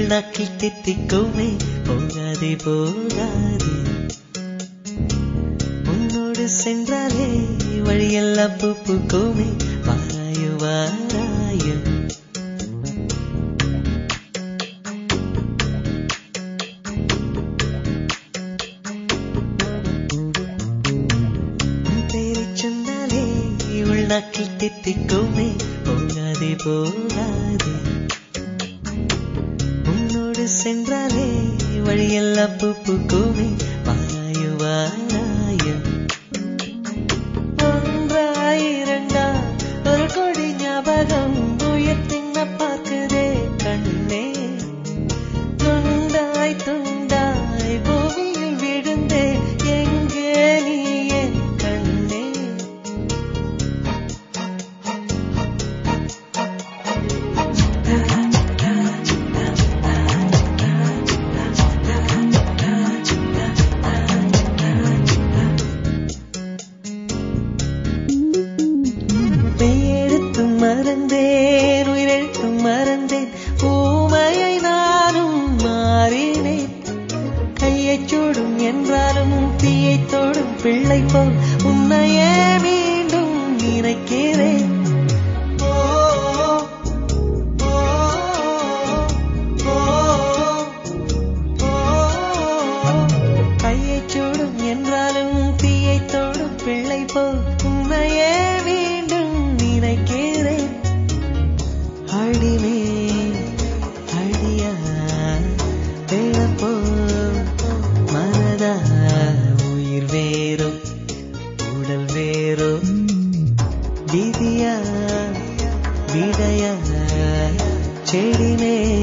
உள்நாக்கில் தித்திக்குமே போகாதே போகாதே உன்னோடு சென்றாலே வழியெல்லாம் பூ பூக்குமே வாராயோ வாராயோ உன் பேரைச் சொன்னாலே உள்நாக்கில் தித்திக்குமே போகாதே போகாதே உன்னோடு சென்றாலே வழியெல்லாம் பூ பூக்குமே வாராயோ வாராயோ ஒன்றாயிரண்டா ஒரு கொடி ஞாபகம் உயர்த்தின்ன பார்க்குதே கண்ணே துண்டாய் துண்டாய் பூமியில் விழுந்தே எங்கே நீ என் கண்ணே பெயெழுத்தும் மறந்தேன் உயிரெழுத்தும் மறந்தேன் ஊமையை நானும் மாறினேன் கையைச் சூடும் என்றாலும் தீயைத் தொடும் பிள்ளை போல் உன்னையே மீண்டும் நினைக்கிறேன் ஓ, ஓ, ஓ, ஓ, கையைச் சூடும் என்றாலும் தீயைத் தொடும் பிள்ளை போல் உன்னையே மீண்டும் நினைக்கிறேன் அடிமே அடியா வேளப்போ மனதா உயிர் வேறோ உடல் வேறோ விதியா விடையா செடி மேல்